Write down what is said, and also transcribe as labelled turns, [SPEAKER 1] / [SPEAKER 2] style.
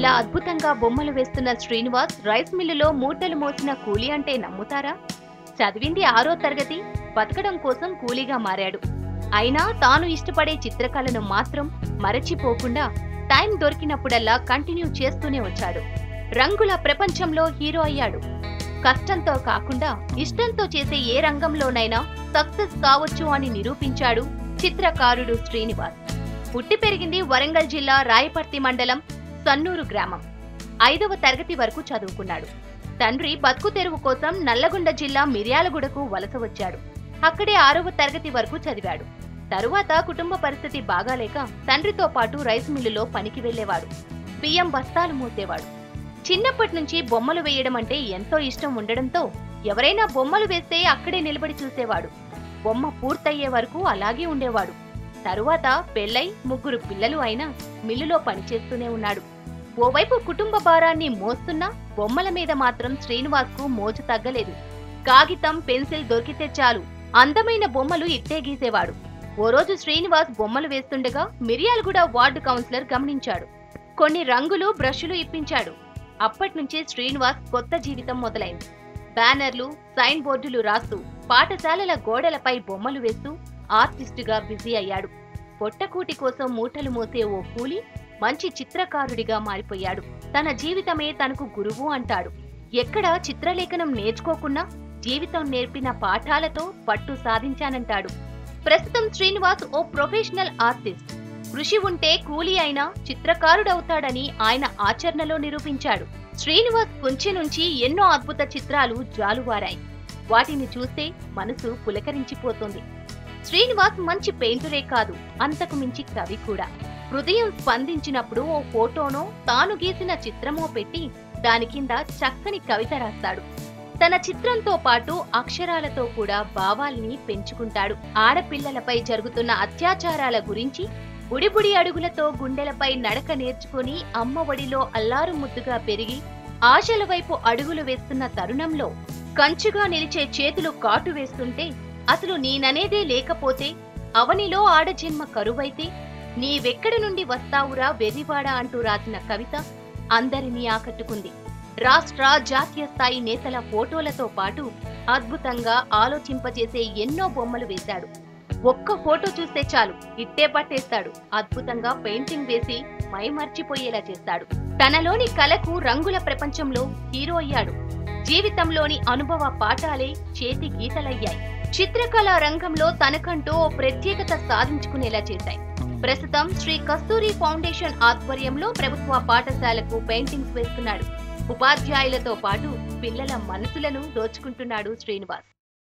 [SPEAKER 1] ఇలా అద్భుతంగా బొమ్మలు వేస్తున్న శ్రీనివాస్ రైస్ మిల్లులో మూటలు మోసిన కూలీ అంటే నమ్ముతారా చదివింది ఆరో తరగతి బతకడం కోసం కూలీగా మారాడు అయినా తాను ఇష్టపడే చిత్రకళను మాత్రం మరచిపోకుండా టైం దొరికినప్పుడల్లా కంటిన్యూ చేస్తూనే వచ్చాడు రంగుల ప్రపంచంలో హీరో అయ్యాడు కష్టంతో కాకుండా ఇష్టంతో చేసే ఏ రంగంలోనైనా సక్సెస్ కావచ్చు అని నిరూపించాడు చిత్రకారుడు శ్రీనివాస్ పుట్టి పెరిగింది వరంగల్ జిల్లా రాయపర్తి మండలం సన్నూరు గ్రామం ఐదవ తరగతి వరకు చదువుకున్నాడు తండ్రి బతుకు తెరువు కోసం నల్లగొండ జిల్లా మిర్యాలగూడకు వలస వచ్చాడు అక్కడే ఆరవ తరగతి వరకు చదివాడు తరువాత కుటుంబ పరిస్థితి బాగాలేక తండ్రితో పాటు రైస్ మిల్లులో పనికి వెళ్లేవాడు బియ్యం బస్తాలు మూసేవాడు చిన్నప్పటి నుంచి బొమ్మలు వేయడం అంటే ఎంతో ఇష్టం ఉండడంతో ఎవరైనా బొమ్మలు వేస్తే అక్కడే నిలబడి చూసేవాడు బొమ్మ పూర్తయ్యే వరకు అలాగే ఉండేవాడు తరువాత పెళ్ళై ముగ్గురు పిల్లలు అయినా మిల్లులో పనిచేస్తూనే ఉన్నాడు ఓవైపు కుటుంబ భారాన్ని మోస్తున్నా బొమ్మల మీద మాత్రం శ్రీనివాస్కు మోజు తగ్గలేదు కాగితం పెన్సిల్ దొరికితే చాలు అందమైన బొమ్మలు ఇట్టే గీసేవాడు ఓ రోజు శ్రీనివాస్ బొమ్మలు వేస్తుండగా మిర్యాలగూడ వార్డు కౌన్సిలర్ గమనించాడు కొన్ని రంగులు బ్రష్లు ఇప్పించాడు అప్పట్నుంచి శ్రీనివాస్ కొత్త జీవితం మొదలైంది బ్యానర్లు సైన్ బోర్డులు రాస్తూ పాఠశాలల గోడలపై బొమ్మలు వేస్తూ ఆర్టిస్టుగా బిజీ అయ్యాడు పొట్టకూటి కోసం మూటలు మోసే ఓ కూలి మంచి చిత్రకారుడిగా మారిపోయాడు తన జీవితమే తనకు గురువు అంటాడు ఎక్కడ చిత్రలేఖనం నేర్చుకోకున్నా జీవితం నేర్పిన పాఠాలతో పట్టు సాధించానంటాడు ప్రస్తుతం శ్రీనివాస్ ఓ ప్రొఫెషనల్ ఆర్టిస్ట్ కృషి ఉంటే కూలీ అయినా చిత్రకారుడవుతాడని ఆయన ఆచరణలో నిరూపించాడు శ్రీనివాస్ కుంచి నుంచి ఎన్నో అద్భుత చిత్రాలు జాలువారాయి వాటిని చూస్తే మనసు పులకరించిపోతుంది శ్రీనివాస్ మంచి పెయింటరే కాదు అంతకు మించి కవి కూడా హృదయం స్పందించినప్పుడు ఓ ఫోటోనో తాను గీసిన చిత్రమో పెట్టి దాని కింద చక్కని కవిత రాస్తాడు తన చిత్రంతో పాటు అక్షరాలతో కూడా భావాల్ని పెంచుకుంటాడు ఆడపిల్లలపై జరుగుతున్న అత్యాచారాల గురించి బుడిబుడి అడుగులతో గుండెలపై నడక నేర్చుకుని అమ్మ ఒడిలో అల్లారు ముద్దుగా పెరిగి ఆశల వైపు అడుగులు వేస్తున్న తరుణంలో కంచుగా నిలిచే చేతులు కాటు వేస్తుంటే అసలు నేననేదే లేకపోతే అవనిలో ఆడజన్మ కరువైతే నీవెక్కడి నుండి వస్తావురా వెర్రివాడా అంటూ రాసిన కవిత అందరినీ ఆకట్టుకుంది రాష్ట్ర జాతీయ స్థాయి నేతల ఫోటోలతో పాటు అద్భుతంగా ఆలోచింపజేసే ఎన్నో బొమ్మలు వేశాడు ఒక్క ఫోటో చూస్తే చాలు ఇట్టే పట్టేస్తాడు అద్భుతంగా పెయింటింగ్ వేసి మైమర్చిపోయేలా చేస్తాడు తనలోని కళకు రంగుల ప్రపంచంలో హీరో అయ్యాడు జీవితంలోని అనుభవ పాఠాలే చేతి గీతలయ్యాయి చిత్రకళా రంగంలో తనకంటూ ఓ ప్రత్యేకత సాధించుకునేలా చేశాయి ప్రస్తుతం శ్రీ కస్తూరి ఫౌండేషన్ ఆధ్వర్యంలో ప్రభుత్వ పాఠశాలకు పెయింటింగ్స్ వేస్తున్నాడు ఉపాధ్యాయులతో పాటు పిల్లల మనసులను దోచుకుంటున్నాడు శ్రీనివాస్